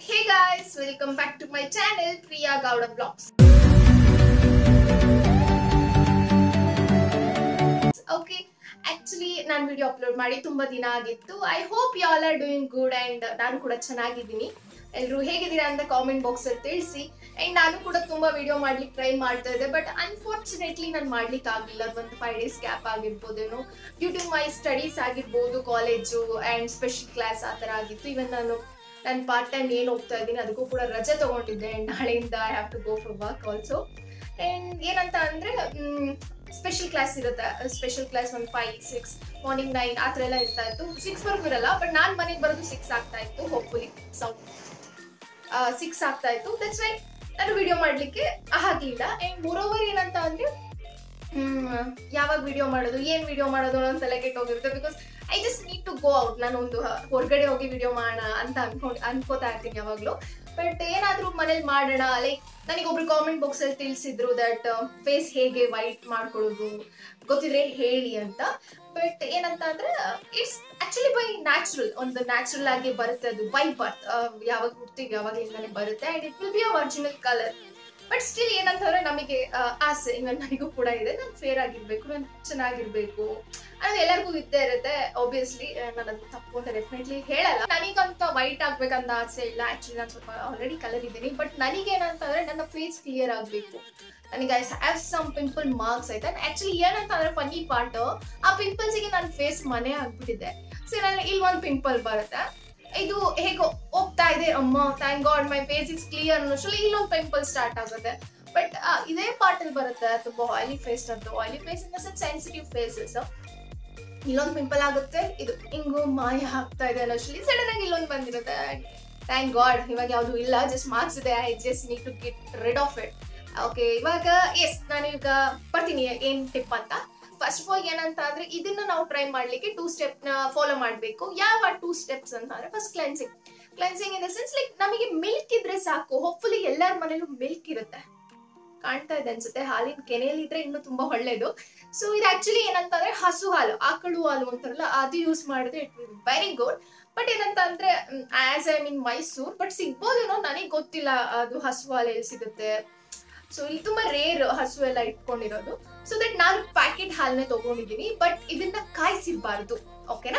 hey guys welcome back to my channel Priya Gowda vlogs okay actually ನಾನು video upload ಮಾಡಿ ತುಂಬಾ ದಿನ ಆಗಿತ್ತು I hope you all are doing good and ನಾನು ಕೂಡ ಚೆನ್ನಾಗಿದ್ದೀನಿ ಎಲ್ಲರೂ ಹೇಗಿದ್ದೀರಾ ಅಂತ ಕಾಮೆಂಟ್ ಬಾಕ್ಸ್ ಅಲ್ಲಿ ತಿಳಿಸಿ ಅಂಡ್ ನಾನು ಕೂಡ ತುಂಬಾ ವಿಡಿಯೋ ಮಾಡ್ಲಿಕ್ಕೆ ಟ್ರೈ ಮಾಡ್ತಾ ಇದ್ದೆ ಬಟ್ ಅನ್ಫಾರ್ಚುನೇಟ್ಲಿ ನಾನು ಮಾಡ್ಲಿಕ್ಕೆ ಆಗಿಲ್ಲ ಒಂದು ಫೈವ್ ಡೇಸ್ ಗ್ಯಾಪ್ ಆಗಿರ್ಬೋದೇನೋ ಡ್ಯೂ ಟು ಮೈ ಸ್ಟಡೀಸ್ ಆಗಿರ್ಬೋದು ಕಾಲೇಜು ಅಂಡ್ ಸ್ಪೆಷಲ್ ಕ್ಲಾಸ್ ಆ ಥರ ಆಗಿತ್ತು ಇವನ್ ನಾನು ನಾನು ಪಾರ್ಟ್ ಟೈಮ್ ಏನು ಹೋಗ್ತಾ ಇದ್ದೀನಿ ಅದಕ್ಕೂ ಕೂಡ ರಜೆ ತಗೊಂಡಿದ್ದೆ ಅಂಡ್ ನಾಳೆಯಿಂದ I have to go for work also and ಏನಂತ ಅಂದ್ರೆ ಸ್ಪೆಷಲ್ ಕ್ಲಾಸ್ ಇರುತ್ತೆ ಸ್ಪೆಷಲ್ ಕ್ಲಾಸ್ ಒಂದು ಫೈವ್ ಸಿಕ್ಸ್ ಮಾರ್ನಿಂಗ್ ನೈನ್ ಆ ಥರ ಎಲ್ಲ ಇರ್ತಾ ಇತ್ತು ಸಿಕ್ಸ್ ಬರ್ಬಿರಲ್ಲ ಬಟ್ ನಾನು ಮನೆಗೆ ಬರೋದು ಸಿಕ್ಸ್ ಆಗ್ತಾ ಇತ್ತು ಹೋಪ್ಫುಲಿ ಸೌಂಡ್ ಸಿಕ್ಸ್ ಆಗ್ತಾ ಇತ್ತು ದಟ್ಸ್ ವೈ ನಾನು ವಿಡಿಯೋ ಮಾಡ್ಲಿಕ್ಕೆ ಆಗ್ಲಿಲ್ಲ ಅಂಡ್ ಮೋರೋವರ್ ಏನಂತ ಅಂದ್ರೆ ಹ್ಮ್, ಯಾವಾಗ ವಿಡಿಯೋ ಮಾಡೋದು ಏನ್ ವಿಡಿಯೋ ಮಾಡೋದು ಅನ್ನೋ ತಲೆ ಕೆಟ್ಟೋಗಿರುತ್ತೆ because I just need to go out ನಾನು ಒಂದು ಹ- ಹೊರಗಡೆ ಹೋಗಿ ವಿಡಿಯೋ ಮಾಡೋಣ ಅಂತ ಅನ್ಕೊಂಡು ಅನ್ಕೋತಾ ಇರ್ತೀನಿ ಯಾವಾಗ್ಲೂ ಬಟ್ ಏನಾದ್ರೂ ಮನೇಲಿ ಮಾಡೋಣ ಲೈಕ್ ನನಗೆ ಒಬ್ರು ಕಾಮೆಂಟ್ ಬಾಕ್ಸ್ ಅಲ್ಲಿ ತಿಳಿಸಿದ್ರು ದಟ್ ಫೇಸ್ ಹೇಗೆ ವೈಟ್ ಮಾಡ್ಕೊಳ್ಳೋದು ಗೊತ್ತಿದ್ರೆ ಹೇಳಿ ಅಂತ ಬಟ್ ಏನಂತ ಅಂದ್ರೆ ಇಟ್ಸ್ ಆಕ್ಚುಲಿ ಬೈ ನ್ಯಾಚುರಲ್ ಒಂದು ನ್ಯಾಚುರಲ್ ಆಗಿ ಬರುತ್ತೆ ಅದು ಬೈ ಬರ್ತ್ ಯಾವಾಗ ಹುಡ್ತೀವಿ ಯಾವಾಗಲಿಂದಾನೆ ಬರುತ್ತೆ and it will be a original colour but still ಏನಂತಂದ್ರೆ ನಮಗೆ ಆ, ಆಸೆ ಇವಾಗ ನನಗೂ ಕೂಡ ಇದೆ ನಾನು ಫೇರ್ ಆಗಿರ್ಬೇಕು ನಾನು ಚೆನ್ನಾಗಿರ್ಬೇಕು ಅನ್ನೋದು ಎಲ್ಲರಿಗೂ ಇದ್ದೇ ಇರುತ್ತೆ ಆಬ್ವಿಯಸ್ಲಿ ನಾನು ಅದು ತಪ್ಪು ಅಂತ ಡೆಫಿನೆಟ್ಲಿ ಹೇಳಲ್ಲ ನನಗಂತ ವೈಟ್ ಆಗ್ಬೇಕಂತ ಆಸೆ ಇಲ್ಲ ಆಕ್ಚುಲಿ ನಾನು ಸ್ವಲ್ಪ ಆಲ್ರೆಡಿ ಕಲರ್ ಇದ್ದೀನಿ ಬಟ್ ನನಗೇನಂತಂದ್ರೆ ನನ್ನ ಫೇಸ್ ಕ್ಲಿಯರ್ ಆಗಬೇಕು ನನಗೆ I have some pimple marks ಆಯ್ತಾ ಆಕ್ಚುಲಿ ಏನಂತ ಅಂದ್ರೆ ಫನ್ನಿ ಪಾರ್ಟ್ ಆ ಪಿಂಪಲ್ಸ್ಗೆ ನನ್ನ ಫೇಸ್ ಮನೆ ಆಗ್ಬಿಟ್ಟಿದೆ ಸೊ ನಾನು ಇಲ್ಲಿ ಒಂದು ಪಿಂಪಲ್ ಬರುತ್ತೆ ಇದು ಹೇಗೋ ಹೋಗ್ತಾ ಇದೆ ಅಮ್ಮ thank god my face is clear ಅನ್ನೋಷ್ಟರಲ್ಲಿ ಇಲ್ಲೊಂದು ಪಿಂಪಲ್ ಸ್ಟಾರ್ಟ್ ಆಗುತ್ತೆ ಬಟ್ ಇದೇ ಪಾರ್ಟ್ ಅಲ್ಲಿ ಬರುತ್ತೆ ತುಂಬಾ ಆಯಿಲಿ ಫೇಸ್ ಅಂತ oily face in sense sensitive faces ಇಲ್ಲೊಂದು ಪಿಂಪಲ್ ಆಗುತ್ತೆ ಇದು ಹಿಂಗು ಮಾಯ ಆಗ್ತಾ ಇದೆ ಅನ್ನೋಷ್ಟರಲ್ಲಿ ಸಡನ್ ಆಗಿ ಇಲ್ಲೊಂದು ಬಂದಿರುತ್ತೆ ಥ್ಯಾಂಕ್ ಗಾಡ್ ಇವಾಗ ಯಾವುದು ಇಲ್ಲ ಜಸ್ಟ್ ಮಾರ್ಕ್ಸ್ ಇದೆ I just need to get rid of it okay ಇವಾಗ ಎಸ್ ನಾನು ಈಗ ಬರ್ತೀನಿ ಏನ್ ಟಿಪ್ ಅಂತ ಫಸ್ಟ್ ಆಫ್ ಆಲ್ ಏನಂತ ಅಂದ್ರೆ ಇದನ್ನ ನಾವು ಟ್ರೈ ಮಾಡ್ಲಿಕ್ಕೆ ಟೂ ಸ್ಟೆಪ್ ನ ಫಾಲೋ ಮಾಡ್ಬೇಕು ಯಾವ ಟೂ ಸ್ಟೆಪ್ಸ್ ಅಂತ ಅಂದ್ರೆ first cleansing cleansing in the sense like ನಮಗೆ ಮಿಲ್ಕ್ ಇದ್ರೆ ಸಾಕು ಹೋಪ್ಫುಲಿ ಎಲ್ಲರ ಮನೇಲೂ ಮಿಲ್ಕ್ ಇರುತ್ತೆ ಕಾಣ್ತಾ ಇದೆ ಅನ್ಸುತ್ತೆ ಹಾಲಿನ ಕೆನೆಯಲ್ಲಿ ಇದ್ರೆ ಇನ್ನೂ ತುಂಬಾ ಒಳ್ಳೇದು ಸೊ ಇದು ಆಕ್ಚುಲಿ ಏನಂತಂದ್ರೆ ಹಸು ಹಾಲು ಆಕಳು ಹಾಲು ಅಂತಾರಲ್ಲ ಅದು ಯೂಸ್ ಮಾಡಿದ್ರೆ it will very good but ಏನಂತ ಅಂದ್ರೆ as I mean Mysore but ಸಿಗ್ಬೋದೇನೋ ನನಗೆ ಗೊತ್ತಿಲ್ಲ ಅದು ಹಸು ಹಾಲು ಎಲ್ಲಿ ಸಿಗುತ್ತೆ ಸೊ ಇಲ್ಲಿ ತುಂಬಾ ರೇರ್ ಹಸು ಎಲ್ಲ ಇಟ್ಕೊಂಡಿರೋದು ಸೊ ದಟ್ ನಾನು ಪ್ಯಾಕೆಟ್ ಹಾಲನ್ನೇ ತಗೊಂಡಿದ್ದೀನಿ ಬಟ್ ಇದನ್ನ ಕಾಯಿಸಿರ್ಬಾರ್ದು ಓಕೆನಾ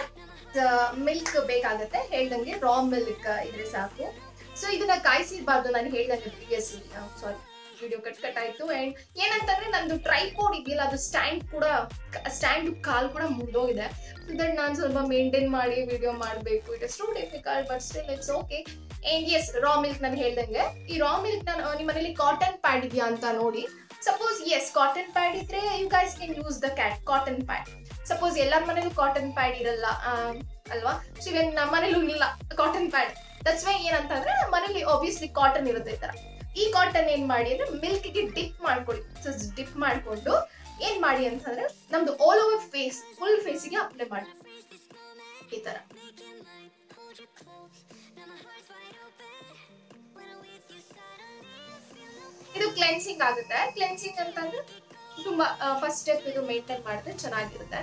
ಮಿಲ್ಕ್ ಬೇಕಾಗತ್ತೆ ಹೇಳ್ದಂಗೆ ರಾ ಮಿಲ್ಕ್ ಇದ್ರೆ ಸಾಕು ಸೊ ಇದನ್ನ ಕಾಯಿಸಿರ್ಬಾರ್ದು ನಾನು ಹೇಳ್ದಂಗೆ previously sorry video cut cut ಆಯ್ತು ಅಂಡ್ ಏನಂತಂದ್ರೆ ನಂದು ಟ್ರೈಪೋಡ್ ಇದೆಯಲ್ಲ ಅದು ಸ್ಟ್ಯಾಂಡ್ ಕೂಡ ಸ್ಟ್ಯಾಂಡ್ ಕಾಲ್ ಕೂಡ ಮುರಿದೋಗಿದೆ ಸೊ ದಟ್ ನಾನು ಸ್ವಲ್ಪ ಮೇಂಟೈನ್ ಮಾಡಿ ವಿಡಿಯೋ ಮಾಡಬೇಕು it is too difficult but still it's okay and as raw milk ನಾನು ಹೇಳ್ದಂಗೆ ಈ ರಾ ಮಿಲ್ಕ್ ನಾನು ನಿಮ್ಮ ಮನೇಲಿ ಕಾಟನ್ ಪ್ಯಾಡ್ ಇದೆಯಾ ಅಂತ ನೋಡಿ ಸಪೋಸ್ ಎಸ್ ಕಾಟನ್ ಪ್ಯಾಡ್ ಇದ್ರೆ you guys can use the cat cotton pad suppose ಎಲ್ಲರ ಮನೇಲೂ ಕಾಟನ್ ಪ್ಯಾಡ್ ಇರಲ್ಲ ಆ, ಅಲ್ವಾ ಸೊ ಇವನ್ ನಮ್ಮ ಮನೇಲೂ ಇಲ್ಲ ಕಾಟನ್ ಪ್ಯಾಡ್ ದಟ್ಸ್ ವೈ ಏನಂತಂದ್ರೆ ಮನೇಲಿ ಆಬ್ವಿಯಸ್ಲಿ ಕಾಟನ್ ಇರುತ್ತೆ ಈ ತರ ಈ ಕಾಟನ್ ಏನ್ ಮಾಡಿ ಅಂದ್ರೆ ಮಿಲ್ಕ್ ಗೆ ಡಿಪ್ ಮಾಡ್ಕೊಳ್ಳಿ ಸೊ ಡಿಪ್ ಮಾಡ್ಕೊಂಡು ಏನ್ ಮಾಡಿ ಅಂತಂದ್ರೆ ನಮ್ದು ಆಲ್ ಓವರ್ ಫೇಸ್ ಫುಲ್ ಫೇಸಿಗೆ ಅಪ್ಲೈ ಮಾಡಿ ಈ ತರ ಇದು ಕ್ಲೆನ್ಸಿಂಗ್ ಆಗುತ್ತೆ ಕ್ಲೆನ್ಸಿಂಗ್ ಅಂತಂದ್ರೆ ತುಂಬಾ ಫಸ್ಟ್ ಸ್ಟೆಪ್ ಇದು ಮೇಂಟೈನ್ ಮಾಡಿದ್ರೆ ಚೆನ್ನಾಗಿರುತ್ತೆ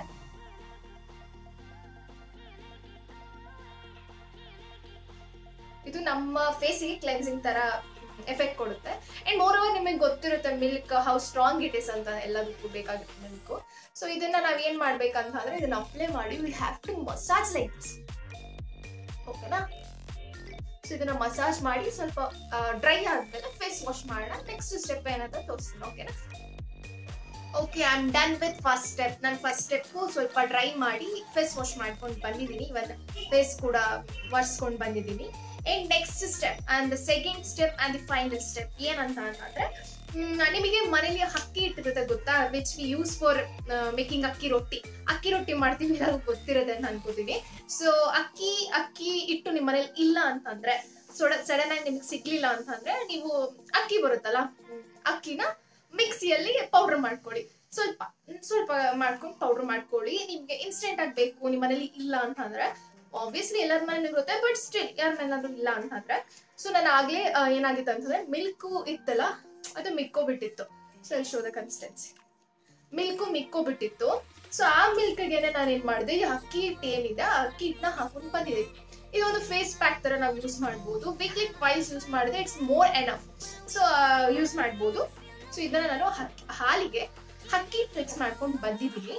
ಇದು ನಮ್ಮ ಫೇಸಿಗೆ ಕ್ಲೆನ್ಸಿಂಗ್ ತರ ಎಫೆಕ್ಟ್ ಕೊಡುತ್ತೆ ಅಂಡ್ ಮೋರ್ ಓವರ್ ನಿಮಗೆ ಗೊತ್ತಿರುತ್ತೆ milk how strong it is ಅಂತ ಎಲ್ಲದಕ್ಕೂ ಬೇಕಾಗುತ್ತೆ ಮಿಲ್ಕ್ ಸೊ ಇದನ್ನ ನಾವ್ ಏನ್ ಮಾಡ್ಬೇಕಂತ ಅಂದ್ರೆ ಇದನ್ನ ಅಪ್ಲೈ ಮಾಡಿ will have to massage like this ಓಕೆನಾ ಸೊ ಇದನ್ನ ಮಸಾಜ್ ಮಾಡಿ ಸ್ವಲ್ಪ ಡ್ರೈ ಆದ್ಮೇಲೆ ಫೇಸ್ ವಾಶ್ ಮಾಡೋಣ ನೆಕ್ಸ್ಟ್ ಸ್ಟೆಪ್ ಏನಂತ ತೋರಿಸ್ತೀನಿ ಓಕೆನಾ okay I am done with first step ನಾನು ಫಸ್ಟ್ ಸ್ಟೆಪ್ ಸ್ವಲ್ಪ ಡ್ರೈ ಮಾಡಿ ಫೇಸ್ ವಾಶ್ ಮಾಡ್ಕೊಂಡು ಬಂದಿದ್ದೀನಿ ಇವತ್ತು ಫೇಸ್ ಕೂಡ ಒರೆಸ್ಕೊಂಡು ಬಂದಿದ್ದೀನಿ and next step and the second step and the final step ಏನಂತ ಅಂತಂದ್ರೆ ಮ್, ನಿಮಗೆ ಮನೇಲಿ ಅಕ್ಕಿ ಇಟ್ಟಿರುತ್ತೆ ಗೊತ್ತಾ which we use for making akki rotti ಅಕ್ಕಿ ರೊಟ್ಟಿ ಮಾಡ್ತೀವಿ ಎಲ್ಲರಿಗೂ ಗೊತ್ತಿರುತ್ತೆ ಅಂತ ಅನ್ಕೋತೀನಿ ಸೊ ಅಕ್ಕಿ ಅಕ್ಕಿ ಇಟ್ಟು ನಿಮ್ಮ ಮನೇಲಿ ಇಲ್ಲ ಅಂತಂದ್ರೆ ಸಡನ್ ಆಗಿ ನಿಮ್ಗೆ ಸಿಗ್ಲಿಲ್ಲ ಅಂತಂದ್ರೆ ನೀವು ಅಕ್ಕಿ ಬರುತ್ತಲ್ಲ ಹ್ಮ್, ಅಕ್ಕಿನ ಮಿಕ್ಸಿಯಲ್ಲಿ ಪೌಡರ್ ಮಾಡ್ಕೊಳ್ಳಿ ಸ್ವಲ್ಪ ಸ್ವಲ್ಪ ಮಾಡ್ಕೊಂಡು ಪೌಡರ್ ಮಾಡ್ಕೊಳ್ಳಿ ನಿಮ್ಗೆ ಇನ್ಸ್ಟೆಂಟ್ ಆಗಿ ಬೇಕು ನಿಮ್ಮ ಮನೇಲಿ ಇಲ್ಲ ಅಂತಂದ್ರೆ ಆಬ್ವಿಯಸ್ಲಿ ಎಲ್ಲರ ಮನೇಲಿ ಇರುತ್ತೆ ಬಟ್ ಸ್ಟಿಲ್ ಯಾರ ಮೇಲಾದ್ರೂ ಇಲ್ಲ ಅಂತಂದ್ರೆ ಸೊ ನಾನು ಆಗ್ಲೇ ಆ, ಏನಾಗಿತ್ತು ಅಂತಂದ್ರೆ ಮಿಲ್ಕು ಇತ್ತಲ್ಲ ಅದು ಮಿಕ್ಕೋಬಿಟ್ಟಿತ್ತು so show the consistency milk ಮಿಕ್ಕೋಬಿಟ್ಟಿತ್ತು ಸೊ ಆ ಮಿಲ್ಕ್ಗೆನೆ ನಾನು ಏನ್ ಮಾಡಿದೆ ಈ ಅಕ್ಕಿ ಹಿಟ್ಟು ಏನಿದೆ ಆ ಅಕ್ಕಿ ಹಿಟ್ಟನ್ನ ಹಾಕೊಂಡು ಬಂದಿದೆ ಇದೊಂದು ಫೇಸ್ ಪ್ಯಾಕ್ ತರ ನಾವು ಯೂಸ್ ಮಾಡ್ಬೋದು ವೀಕ್ಲಿ ಟ್ವೈಸ್ ಯೂಸ್ ಮಾಡಿದ್ರೆ it's more enough so use ಮಾಡ್ಬೋದು ಸೊ ಇದನ್ನ ನಾನು ಹಕ್- ಹಾಲಿಗೆ ಹಕ್ಕಿ ಮಿಕ್ಸ್ ಮಾಡ್ಕೊಂಡು ಬಂದಿದ್ದೀನಿ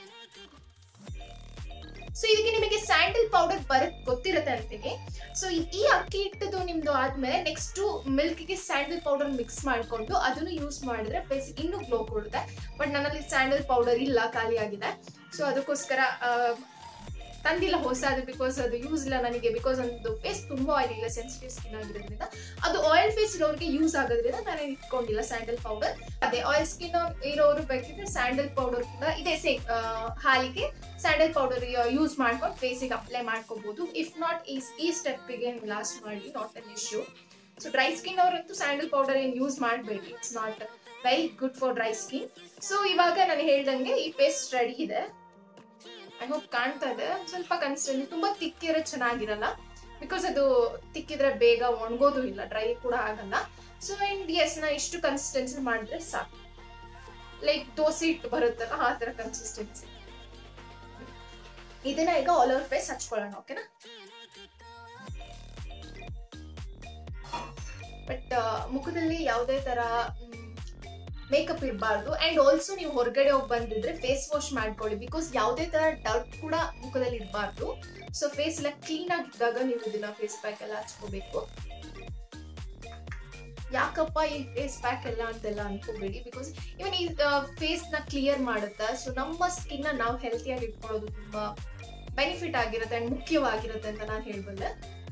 ಸೊ ಇದಕ್ಕೆ ನಿಮಗೆ ಸ್ಯಾಂಡಲ್ ಪೌಡರ್ ಬರಕ್ ಗೊತ್ತಿರುತ್ತೆ ಅಂತೀನಿ ಸೊ ಈ ಅಕ್ಕಿ ಹಿಟ್ಟದು ನಿಮ್ದು ಆದ್ಮೇಲೆ ನೆಕ್ಸ್ಟ್ ಮಿಲ್ಕ್ಗೆ ಸ್ಯಾಂಡಲ್ ಪೌಡರ್ ಮಿಕ್ಸ್ ಮಾಡ್ಕೊಂಡು ಅದನ್ನು ಯೂಸ್ ಮಾಡಿದ್ರೆ ಫೇಸ್ ಇನ್ನೂ ಗ್ಲೋ ಕೊಡುತ್ತೆ ಬಟ್ ನನ್ನಲ್ಲಿ ಸ್ಯಾಂಡಲ್ ಪೌಡರ್ ಇಲ್ಲ ಖಾಲಿ ಆಗಿದೆ ಸೊ ಅದಕ್ಕೋಸ್ಕರ ಆ, ತಂದಿಲ್ಲ ಹೊಸದು ಬಿಕಾಸ್ ಅದು ಯೂಸ್ ಇಲ್ಲ ನನಗೆ ಬಿಕಾಸ್ ಒಂದು ಫೇಸ್ ತುಂಬಾ ಆಯಿಲ್ ಇಲ್ಲ ಸೆನ್ಸಿಟಿವ್ ಸ್ಕಿನ್ ಆಗಿರೋದ್ರಿಂದ ಅದು ಆಯಿಲ್ ಫೇಸ್ ಇರೋರಿಗೆ ಯೂಸ್ ಆಗೋದ್ರಿಂದ ನಾನು ಇಟ್ಕೊಂಡಿಲ್ಲ ಸ್ಯಾಂಡಲ್ ಪೌಡರ್ ಅದೇ ಆಯಿಲ್ ಸ್ಕಿನ್ ಇರೋರು ಬೇಕಿದ್ರೆ ಸ್ಯಾಂಡಲ್ ಪೌಡರ್ ಕೂಡ ಇದೆ ಸೇಮ್ ಹಾಲಿಗೆ ಸ್ಯಾಂಡಲ್ ಪೌಡರ್ ಯೂಸ್ ಮಾಡ್ಕೊಂಡು ಫೇಸಿಗೆ ಅಪ್ಲೈ ಮಾಡ್ಕೋಬಹುದು ಇಫ್ ನಾಟ್ ಈ ಈ ಸ್ಟೆಪ್ಪಿಗೆ ಲಾಸ್ಟ್ ಮಾಡಿ not an issue so dry skin ಅವರಂತೂ ಸ್ಯಾಂಡಲ್ ಪೌಡರ್ ಏನು ಯೂಸ್ ಮಾಡಬೇಡಿ it's not very good for dry skin so ಇವಾಗ ನಾನು ಹೇಳ್ದಂಗೆ ಈ ಪೇಸ್ಟ್ ರೆಡಿ ಇದೆ ಐ ಹೋಪ್ ಕಾಣ್ತಾ ಇದೆ ಒಂದ್ ಸ್ವಲ್ಪ ಕನ್ಸಿಸ್ಟೆನ್ಸಿ ತುಂಬಾ ತಿಕ್ಕಿದ್ರೆ ಚೆನ್ನಾಗಿರಲ್ಲ ಬಿಕಾಸ್ ಅದು ತಿಕ್ಕಿದ್ರೆ ಬೇಗ ಒಣಗೋದು ಇಲ್ಲ ಡ್ರೈ ಕೂಡ ಆಗಲ್ಲ ಸೊ ಅಂಡ್ ಎಸ್ ನಾ ಇಷ್ಟು ಕನ್ಸಿಸ್ಟೆನ್ಸಿ ಮಾಡಿದ್ರೆ ಸಾಕು ಲೈಕ್ ದೋಸೆ ಹಿಟ್ಟು ಬರುತ್ತಲ್ಲ ಆ ತರ ಕನ್ಸಿಸ್ಟೆನ್ಸಿ ಇದನ್ನ ಈಗ ಆಲ್ ಓವರ್ ಫೇಸ್ ಹಚ್ಕೊಳ್ಳೋಣ ಓಕೆನಾ ಬಟ್ ಮುಖದಲ್ಲಿ ಯಾವುದೇ ತರ ಮೇಕಪ್ ಇರಬಾರ್ದು ಅಂಡ್ ಆಲ್ಸೋ ನೀವು ಹೊರಗಡೆ ಹೋಗಿ ಬಂದಿದ್ರೆ ಫೇಸ್ ವಾಶ್ ಮಾಡ್ಕೊಳ್ಳಿ ಬಿಕಾಸ್ ಯಾವುದೇ ತರ ಡೌಟ್ ಕೂಡ ಮುಖದಲ್ಲಿ ಇರಬಾರ್ದು ಸೊ ಫೇಸ್ ಎಲ್ಲ ಕ್ಲೀನ್ ಆಗಿದ್ದಾಗ ನೀವು ಇದನ್ನ ಫೇಸ್ ಪ್ಯಾಕ್ ಎಲ್ಲ ಹಚ್ಕೋಬೇಕು ಯಾಕಪ್ಪ ಈ ಫೇಸ್ ಪ್ಯಾಕ್ ಎಲ್ಲ ಅಂತೆಲ್ಲ ಅನ್ಕೋಬೇಡಿ ಬಿಕಾಸ್ ಇವನ್ ಈ ಫೇಸ್ ನ ಕ್ಲಿಯರ್ ಮಾಡುತ್ತೆ ಸೊ ನಮ್ಮ ಸ್ಕಿನ್ ನ ನಾವು ಹೆಲ್ತಿಯಾಗಿ ಇಟ್ಕೊಳ್ಳೋದು ತುಂಬಾ ಬೆನಿಫಿಟ್ ಆಗಿರುತ್ತೆ ಅಂಡ್ ಮುಖ್ಯವಾಗಿರುತ್ತೆ ಅಂತ ನಾನು ಹೇಳ್ಬಲ್ಲೆ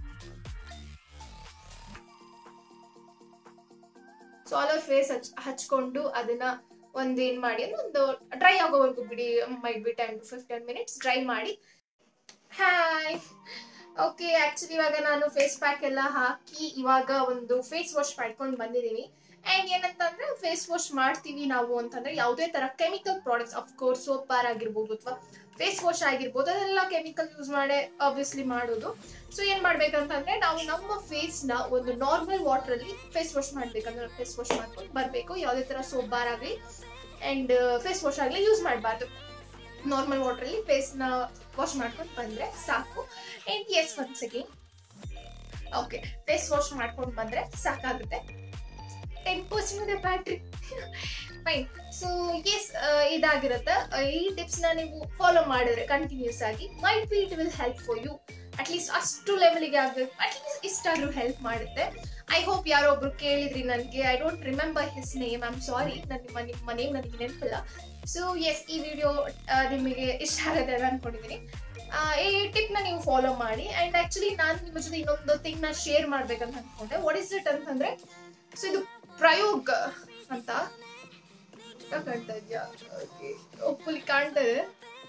ಸೊ ಆಲ್ ಓವರ್ ಫೇಸ್ ಹಚ್ ಹಚ್ಕೊಂಡು ಅದನ್ನ ಒಂದ್ ಏನ್ ಮಾಡಿ ಅಂದ್ರೆ ಒಂದು ಡ್ರೈ ಆಗೋವರೆಗೂ ಬಿಡಿ might be ten to fifteen minutes dry ಮಾಡಿ ಹಾಯ್ ಓಕೆ ಆಕ್ಚುಲಿ ಇವಾಗ ನಾನು ಫೇಸ್ ಪ್ಯಾಕ್ ಎಲ್ಲ ಹಾಕಿ ಇವಾಗ ಒಂದು ಫೇಸ್ ವಾಶ್ ಮಾಡ್ಕೊಂಡು ಬಂದಿದ್ದೀನಿ ಅಂಡ್ ಏನಂತಂದ್ರೆ ಫೇಸ್ ವಾಶ್ ಮಾಡ್ತೀವಿ ನಾವು ಅಂತಂದ್ರೆ ಯಾವುದೇ ತರ chemical products of course soap bar ಆಗಿರ್ಬೋದು ಅಥವಾ ಫೇಸ್ ವಾಶ್ ಆಗಿರ್ಬೋದು ಅದೆಲ್ಲ ಕೆಮಿಕಲ್ ಯೂಸ್ ಮಾಡಿ ಆಬ್ವಿಯಸ್ಲಿ ಮಾಡೋದು ಸೊ ಏನ್ ಮಾಡ್ಬೇಕಂತಂದ್ರೆ ನಾವು ನಮ್ಮ ಫೇಸ್ ನ ಒಂದು ನಾರ್ಮಲ್ ವಾಟರ್ ಅಲ್ಲಿ ಫೇಸ್ ವಾಶ್ ಮಾಡ್ಬೇಕಂದ್ರೆ ಫೇಸ್ ವಾಶ್ ಮಾಡ್ಕೊಂಡು ಬರ್ಬೇಕು ಯಾವುದೇ ತರ ಸೋಪ್ ಬಾರ್ ಆಗಲಿ ಅಂಡ್ ಫೇಸ್ ವಾಶ್ ಆಗಲಿ ಯೂಸ್ ಮಾಡಬಾರ್ದು ನಾರ್ಮಲ್ ವಾಟರ್ ಅಲ್ಲಿ ಫೇಸ್ ನ ವಾಶ್ ಮಾಡ್ಕೊಂಡು ಬಂದ್ರೆ ಸಾಕು and yes one second okay face wash ಮಾಡ್ಕೊಂಡು ಬಂದ್ರೆ ಸಾಕಾಗುತ್ತೆ ಟೆನ್ ಪರ್ಸೆಂಟ್ ಇದೆ ಬ್ಯಾಟ್ರಿ ಫೈನ್ ಸೊ ಎಸ್ ಇದಾಗಿರುತ್ತೆ ಈ ಟಿಪ್ಸ್ ನ ನೀವು ಫಾಲೋ ಮಾಡಿದ್ರೆ ಕಂಟಿನ್ಯೂಸ್ ಆಗಿ might be it will help for you at least ಅಷ್ಟು ಲೆವೆಲ್ಗೆ ಆಗ್ಬೇಕು ಅಟ್ಲೀಸ್ಟ್ ಇಷ್ಟಾದ್ರೂ ಹೆಲ್ಪ್ ಮಾಡುತ್ತೆ ಐ ಹೋಪ್ ಯಾರೋ ಒಬ್ರು ಕೇಳಿದ್ರಿ ನನಗೆ I don't remember his name I am sorry ನನ್ನ ನಿಮ್ಮ ನಿಮ್ಮ ನೇಮ್ ನನಗೆ ನೆನಪಿಲ್ಲ ಸೊ ಎಸ್ ಈ ವಿಡಿಯೋ ನಿಮಗೆ ಇಷ್ಟ ಆಗುತ್ತೆ ಅಂತ ಅನ್ಕೊಂಡಿದ್ದೀನಿ ಆ, ಈ ಟಿಪ್ ನ ನೀವು ಫಾಲೋ ಮಾಡಿ ಅಂಡ್ ಆಕ್ಚುಲಿ ನಾನು ನಿಮ್ಮ ಜೊತೆ ಇನ್ನೊಂದು ಥಿಂಗ್ ನ ಶೇರ್ ಮಾಡ್ಬೇಕಂತ ಅನ್ಕೊಂಡೆ ವಾಟ್ ಇಸ್ ಇಟ್ ಅಂತಂದ್ರೆ ಸೊ ಇದು ಪ್ರಯೋಗ್ ಅಂತ ಕಾಣ್ತಾ ಇದೆಯಾ ಒಪ್ಪುಲಿ ಕಾಣ್ತಾ ಇದೆ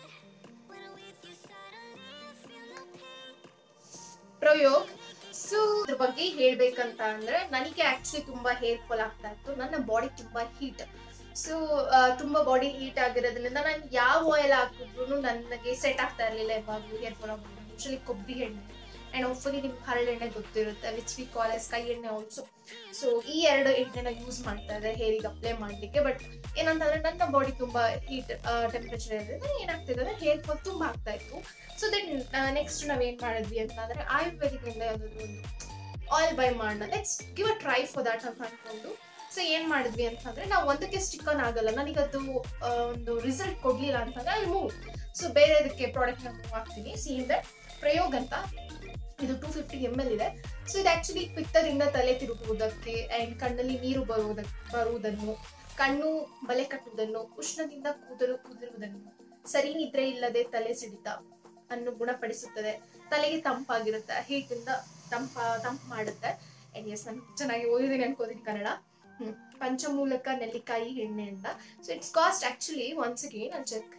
ಪ್ರಯೋಗ್ ಸೊ ಇದ್ರ ಬಗ್ಗೆ ಹೇಳ್ಬೇಕಂತ ಅಂದ್ರೆ ನನಗೆ ಆಕ್ಚುಲಿ ತುಂಬಾ ಹೇರ್ ಫಾಲ್ ಆಗ್ತಾ ಇತ್ತು ನನ್ನ ಬಾಡಿ ತುಂಬಾ ಹೀಟ್ ಸೊ ತುಂಬಾ ಬಾಡಿ ಹೀಟ್ ಆಗಿರೋದ್ರಿಂದ ನಾನು ಯಾವ ಆಯಿಲ್ ಹಾಕಿದ್ರು ನನಗೆ ಸೆಟ್ ಆಗ್ತಾ ಇರಲಿಲ್ಲ ಯಾವಾಗಲೂ ಹೇರ್ ಫಾಲ್ ಆಗೋದು ಯೂಶಲಿ ಕೊಬ್ಬರಿ ಎಣ್ಣೆ ಅಂಡ್ ಹೋಪ್ಫುಲಿ ನಿಮ್ಗೆ ಹರಳೆಣ್ಣೆ ಗೊತ್ತಿರುತ್ತೆ ವಿಚ್ ವಿ ಕಾಲ್ ಎಸ್ ಕೈ ಎಣ್ಣೆ ಆಲ್ಸೋ ಸೊ ಈ ಎರಡು ಎಣ್ಣೆನ ಯೂಸ್ ಮಾಡ್ತಾ ಇದೆ ಹೇರಿಗೆ ಅಪ್ಲೈ ಮಾಡ್ಲಿಕ್ಕೆ ಬಟ್ ಏನಂತಂದ್ರೆ ನನ್ನ ಬಾಡಿ ತುಂಬಾ ಹೀಟ್ ಟೆಂಪರೇಚರ್ ಇರೋದ್ರಿಂದ ಏನಾಗ್ತಿದೆ ಅಂದ್ರೆ ಹೇರ್ ಫಾಲ್ ತುಂಬಾ ಆಗ್ತಾ ಇತ್ತು ಸೊ ದೆನ್ ನೆಕ್ಸ್ಟ್ ನಾವ್ ಏನ್ ಮಾಡಿದ್ವಿ ಅಂತಂದ್ರೆ ಆಯುರ್ವೇದಿಕ್ ಇಂದ ಯಾವ್ದಾದ್ರು ಒಂದು ಆಯಿಲ್ ಬೈ ಮಾಡೋಣ let's give a try for that ಅಂತ ಅನ್ಕೊಂಡು ಸೊ ಏನ್ ಮಾಡಿದ್ವಿ ಅಂತಂದ್ರೆ ನಾವು ಒಂದಕ್ಕೆ ಸ್ಟಿಕ್ ಆನ್ ಆಗಲ್ಲ ನನಗದು ಆ, ಒಂದು ರಿಸಲ್ಟ್ ಕೊಡ್ಲಿಲ್ಲ ಅಂತಂದ್ರೆ ಅಲ್ಲಿ ಮೂವ್ ಸೊ ಬೇರೆ ಇದಕ್ಕೆ ಪ್ರಾಡಕ್ಟ್ ನ ಮೂವ್ ಆಗ್ತೀನಿ ಸಿ ದಟ್ ಪ್ರಯೋಗ್ ಅಂತ ಇದು ಟೂ ಫಿಫ್ಟಿ ಎಮ್ ಎಲ್ ಇದೆ ಸೊ ಇದು ಆಕ್ಚುಲಿ ಪಿತ್ತದಿಂದ ತಲೆ ತಿರುಗುವುದಕ್ಕೆ ಅಂಡ್ ಕಣ್ಣಲ್ಲಿ ನೀರು ಬರುವುದಕ್ಕೆ ಬರುವುದನ್ನು ಕಣ್ಣು ಬಲೆ ಕಟ್ಟುವುದನ್ನು ಉಷ್ಣದಿಂದ ಕೂದಲು ಕುದಿರುವುದನ್ನು ಸರಿ ನಿದ್ರೆ ಇಲ್ಲದೆ ತಲೆ ಸಿಡಿತ ಅನ್ನು ಗುಣಪಡಿಸುತ್ತದೆ ತಲೆಗೆ ತಂಪಾಗಿರುತ್ತೆ ಹೀಟ್ ಇಂದ ತಂಪ ತಂಪು ಮಾಡುತ್ತೆ ಅಂಡ್ ಎಸ್ ನಾನು ಚೆನ್ನಾಗಿ ಓದಿದ್ದೀನಿ ಅನ್ಕೋತೀನಿ ಕನ್ನಡ ಹ್ಮ್ ಪಂಚಮೂಲಕ ನೆಲ್ಲಿಕಾಯಿ ಎಣ್ಣೆ ಅಂತ so it's cost actually once again on check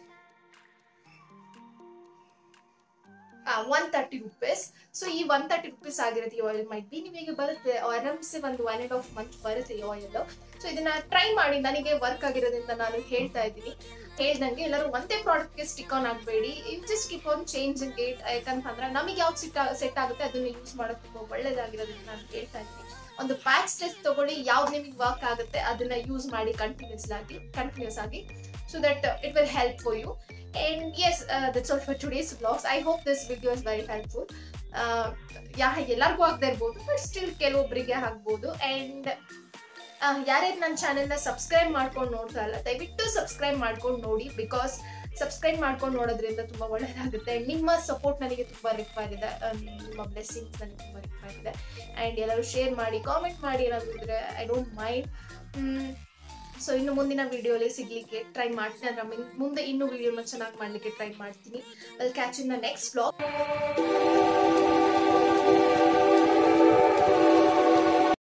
one thirty rupees so ಈ ಒನ್ ತರ್ಟಿ ರುಪೀಸ್ ಆಗಿರುತ್ತೆ ಈ ಆಯಿಲ್ ಮೈಟ್ ಬಿ ನಿಮಗೆ ಬರುತ್ತೆ ಆರಾಮ್ಸೆ ಒಂದು ಒನ್ ಅಂಡ್ ಹಾಫ್ ಮಂತ್ ಬರುತ್ತೆ ಈ ಆಯಿಲ್ ಸೊ ಇದನ್ನ ಟ್ರೈ ಮಾಡಿ ನನಗೆ ವರ್ಕ್ ಆಗಿರೋದ್ರಿಂದ ನಾನು ಹೇಳ್ತಾ ಇದ್ದೀನಿ ಹೇಳ್ದಂಗೆ ಎಲ್ಲರೂ ಒಂದೇ ಪ್ರಾಡಕ್ಟ್ಗೆ ಸ್ಟಿಕ್ ಆನ್ ಆಗಬೇಡಿ you just keep on changing it ಯಾಕಂತಂದ್ರೆ ನಮಗೆ ಯಾವ್ದು ಸಿಟ್ ಸೆಟ್ ಆಗುತ್ತೆ ಅದನ್ನ ಯೂಸ್ ಮಾಡೋದು ತುಂಬಾ ಒಳ್ಳೇದಾಗಿರೋದ್ರಿಂದ ನಾನು ಹೇಳ್ತಾ ಇದ್ದೀನಿ ಒಂದು ಪ್ಯಾಚ್ ಟೆಸ್ಟ್ ತಗೊಳ್ಳಿ ಯಾವ್ದು ನಿಮಗೆ ವರ್ಕ್ ಆಗುತ್ತೆ ಅದನ್ನ ಯೂಸ್ ಮಾಡಿ ಕಂಟಿನ್ಯೂಸ್ ಆಗಿ ಕಂಟಿನ್ಯೂಸ್ ಆಗಿ so that it will help for you and yes uh, that's all for today's vlogs i hope this video is very helpful yeah ಎಲ್ಲರಿಗೂ ಆಗದೆ ಇರ್ಬೋದು ಬಟ್ ಸ್ಟಿಲ್ ಕೆಲವೊಬ್ಬರಿಗೆ ಆಗ್ಬೋದು ಆ್ಯಂಡ್ ಯಾರ್ಯಾರು ನನ್ನ ಚಾನೆಲ್ನ ಸಬ್ಸ್ಕ್ರೈಬ್ ಮಾಡ್ಕೊಂಡು ನೋಡ್ತಾ ಇಲ್ಲ ದಯವಿಟ್ಟು ಸಬ್ಸ್ಕ್ರೈಬ್ ಮಾಡ್ಕೊಂಡು ನೋಡಿ ಬಿಕಾಸ್ ಸಬ್ಸ್ಕ್ರೈಬ್ ಮಾಡ್ಕೊಂಡು ನೋಡೋದ್ರಿಂದ ತುಂಬ ಒಳ್ಳೆಯದಾಗುತ್ತೆ ಆ್ಯಂಡ್ ನಿಮ್ಮ ಸಪೋರ್ಟ್ ನನಗೆ ತುಂಬ ರಿಕ್ವೈರ್ ಇದೆ ಆ, ನಿಮ್ಮ ಬ್ಲೆಸ್ಸಿಂಗ್ಸ್ ನನಗೆ ತುಂಬ ರಿಕ್ವೈರ್ ಇದೆ ಆ್ಯಂಡ್ ಎಲ್ಲರೂ ಶೇರ್ ಮಾಡಿ ಕಾಮೆಂಟ್ ಮಾಡಿ ಏನಾದರೂ ಇದ್ರೆ ಐ ಡೋಂಟ್ ಮೈಂಡ್ ಸೊ ಇನ್ನು ಮುಂದಿನ ವಿಡಿಯೋಲಿ ಸಿಗ್ಲಿಕ್ಕೆ ಟ್ರೈ ಮಾಡ್ತೀನಿ ಅಂದ್ರೆ ಮುಂದೆ- ಮುಂದೆ ಇನ್ನೂ ವಿಡಿಯೋನ ಚೆನ್ನಾಗಿ ಮಾಡಲಿಕ್ಕೆ ಟ್ರೈ ಮಾಡ್ತೀನಿ ಅಲ್ಲಿ catch in the next blog